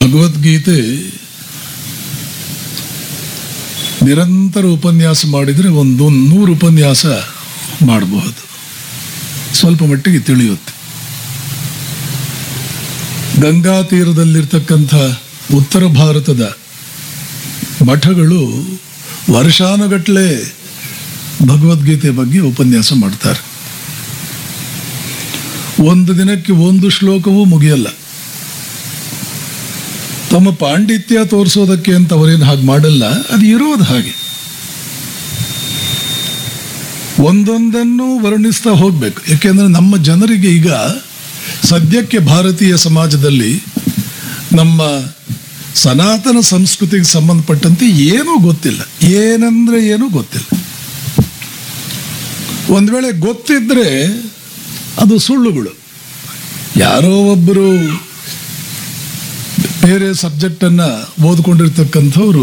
ಭಗವದ್ಗೀತೆ ನಿರಂತರ ಉಪನ್ಯಾಸ ಮಾಡಿದರೆ ಒಂದು ನೂರು ಉಪನ್ಯಾಸ ಮಾಡಬಹುದು ಸ್ವಲ್ಪ ಮಟ್ಟಿಗೆ ತಿಳಿಯುತ್ತೆ ಗಂಗಾ ತೀರದಲ್ಲಿರ್ತಕ್ಕಂಥ ಉತ್ತರ ಭಾರತದ ಮಠಗಳು ವರ್ಷಾನುಗಟ್ಟಲೆ ಭಗವದ್ಗೀತೆ ಬಗ್ಗೆ ಉಪನ್ಯಾಸ ಮಾಡ್ತಾರೆ ಒಂದು ದಿನಕ್ಕೆ ಒಂದು ಶ್ಲೋಕವೂ ಮುಗಿಯಲ್ಲ ತಮ್ಮ ಪಾಂಡಿತ್ಯ ತೋರಿಸೋದಕ್ಕೆ ಅಂತ ಅವರೇನು ಹಾಗೆ ಮಾಡಲ್ಲ ಅದು ಇರೋದು ಹಾಗೆ ಒಂದೊಂದನ್ನು ವರ್ಣಿಸ್ತಾ ಹೋಗ್ಬೇಕು ಯಾಕೆಂದ್ರೆ ನಮ್ಮ ಜನರಿಗೆ ಈಗ ಸದ್ಯಕ್ಕೆ ಭಾರತೀಯ ಸಮಾಜದಲ್ಲಿ ನಮ್ಮ ಸನಾತನ ಸಂಸ್ಕೃತಿಗೆ ಸಂಬಂಧಪಟ್ಟಂತೆ ಏನೂ ಗೊತ್ತಿಲ್ಲ ಏನಂದ್ರೆ ಏನೂ ಗೊತ್ತಿಲ್ಲ ಒಂದು ವೇಳೆ ಗೊತ್ತಿದ್ರೆ ಅದು ಸುಳ್ಳುಗಳು ಯಾರೋ ಒಬ್ಬರು ಬೇರೆ ಸಬ್ಜೆಕ್ಟನ್ನು ಓದ್ಕೊಂಡಿರ್ತಕ್ಕಂಥವ್ರು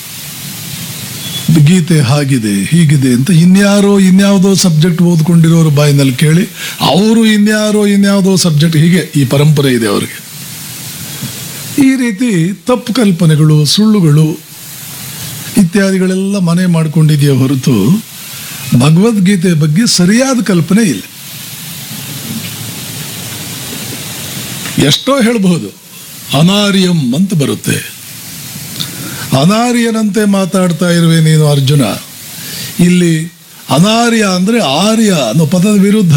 ಗೀತೆ ಹಾಗಿದೆ ಹೀಗಿದೆ ಅಂತ ಇನ್ಯಾರೋ ಇನ್ಯಾವುದೋ ಸಬ್ಜೆಕ್ಟ್ ಓದ್ಕೊಂಡಿರೋರು ಬಾಯಿನಲ್ಲಿ ಕೇಳಿ ಅವರು ಇನ್ಯಾರೋ ಇನ್ಯಾವುದೋ ಸಬ್ಜೆಕ್ಟ್ ಹೀಗೆ ಈ ಪರಂಪರೆ ಇದೆ ಅವರಿಗೆ ಈ ರೀತಿ ತಪ್ಪು ಕಲ್ಪನೆಗಳು ಸುಳ್ಳುಗಳು ಇತ್ಯಾದಿಗಳೆಲ್ಲ ಮನೆ ಮಾಡ್ಕೊಂಡಿದೆಯೇ ಹೊರತು ಭಗವದ್ಗೀತೆ ಬಗ್ಗೆ ಸರಿಯಾದ ಕಲ್ಪನೆ ಇಲ್ಲ ಎಷ್ಟೋ ಹೇಳಬಹುದು ಅನಾರ್ಯಂ ಅಂತ ಬರುತ್ತೆ ಅನಾರ್ಯನಂತೆ ಮಾತಾಡ್ತಾ ಇರುವೆ ನೀನು ಅರ್ಜುನ ಇಲ್ಲಿ ಅನಾರ್ಯ ಅಂದರೆ ಆರ್ಯ ಅನ್ನೋ ಪದದ ವಿರುದ್ಧ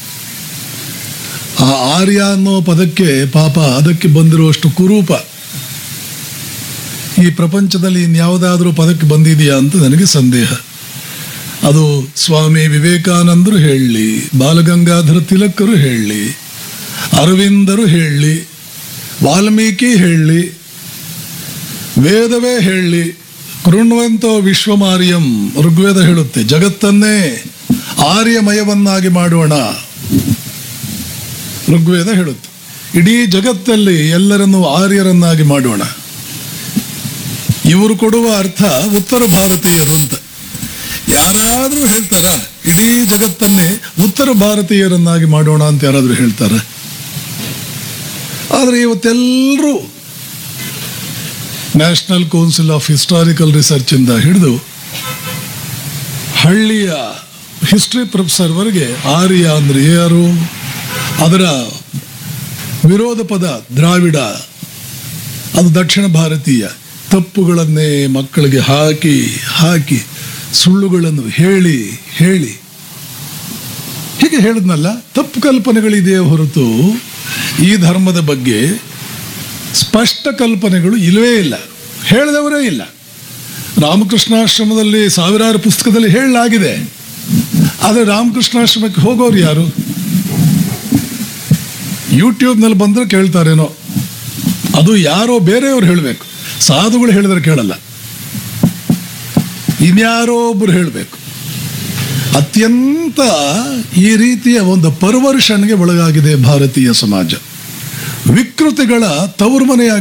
ಆ ಆರ್ಯ ಅನ್ನೋ ಪದಕ್ಕೆ ಪಾಪ ಅದಕ್ಕೆ ಬಂದಿರುವಷ್ಟು ಕುರೂಪ ಈ ಪ್ರಪಂಚದಲ್ಲಿ ಇನ್ಯಾವುದಾದ್ರೂ ಪದಕ್ಕೆ ಬಂದಿದೆಯಾ ಅಂತ ನನಗೆ ಸಂದೇಹ ಅದು ಸ್ವಾಮಿ ವಿವೇಕಾನಂದರು ಹೇಳಲಿ ಬಾಲಗಂಗಾಧರ ತಿಲಕರು ಹೇಳಲಿ ಅರವಿಂದರು ಹೇಳಲಿ ವಾಲ್ಮೀಕಿ ಹೇಳಲಿ ವೇದವೇ ಹೇಳಲಿ ಕೃಣ್ವಂತೋ ವಿಶ್ವಮಾರ್ಯಂ ಋಗ್ವೇದ ಹೇಳುತ್ತೆ ಜಗತ್ತನ್ನೇ ಆರ್ಯಮಯವನ್ನಾಗಿ ಮಾಡೋಣ ಋಗ್ವೇದ ಹೇಳುತ್ತೆ ಇಡೀ ಜಗತ್ತಲ್ಲಿ ಎಲ್ಲರನ್ನೂ ಆರ್ಯರನ್ನಾಗಿ ಮಾಡೋಣ ಇವರು ಕೊಡುವ ಅರ್ಥ ಉತ್ತರ ಭಾರತೀಯರು ಅಂತ ಯಾರಾದರೂ ಹೇಳ್ತಾರ ಇಡೀ ಜಗತ್ತನ್ನೇ ಉತ್ತರ ಭಾರತೀಯರನ್ನಾಗಿ ಮಾಡೋಣ ಅಂತ ಯಾರಾದರೂ ಹೇಳ್ತಾರ ಆದರೆ ಇವತ್ತೆಲ್ಲರೂ national council of historical research ಇಂದ ಹಿಡಿದು ಹಳ್ಳಿಯ ಹಿಸ್ಟ್ರಿ ಪ್ರೊಫೆಸರ್ವರೆಗೆ ಆರ್ಯ ಅಂದ್ರೆ ಯಾರು ಅದರ ವಿರೋಧ ಪದ ದ್ರಾವಿಡ ಅದು ದಕ್ಷಿಣ ಭಾರತೀಯ ತಪ್ಪುಗಳನ್ನೇ ಮಕ್ಕಳಿಗೆ ಹಾಕಿ ಹಾಕಿ ಸುಳ್ಳುಗಳನ್ನು ಹೇಳಿ ಹೇಳಿ ಹೀಗೆ ಹೇಳಿದ್ನಲ್ಲ ತಪ್ಪು ಕಲ್ಪನೆಗಳಿದೆಯೇ ಹೊರತು ಈ ಧರ್ಮದ ಬಗ್ಗೆ ಸ್ಪಷ್ಟ ಕಲ್ಪನೆಗಳು ಇಲ್ಲವೇ ಇಲ್ಲ ಹೇಳಿದವರೇ ಇಲ್ಲ ರಾಮಕೃಷ್ಣಾಶ್ರಮದಲ್ಲಿ ಸಾವಿರಾರು ಪುಸ್ತಕದಲ್ಲಿ ಹೇಳಲಾಗಿದೆ ಆದರೆ ರಾಮಕೃಷ್ಣಾಶ್ರಮಕ್ಕೆ ಹೋಗೋರು ಯಾರು ಯೂಟ್ಯೂಬ್ನಲ್ಲಿ ಬಂದರೆ ಕೇಳ್ತಾರೇನೋ ಅದು ಯಾರೋ ಬೇರೆಯವ್ರು ಹೇಳಬೇಕು ಸಾಧುಗಳು ಹೇಳಿದ್ರೆ ಕೇಳಲ್ಲ ಇನ್ಯಾರೋ ಒಬ್ಬರು ಹೇಳಬೇಕು ಅತ್ಯಂತ ಈ ರೀತಿಯ ಒಂದು ಪರ್ವರ್ಷನ್ಗೆ ಒಳಗಾಗಿದೆ ಭಾರತೀಯ ಸಮಾಜ ವಿಕೃತಿಗಳ ತವರು ಮನೆಯಾಗಿ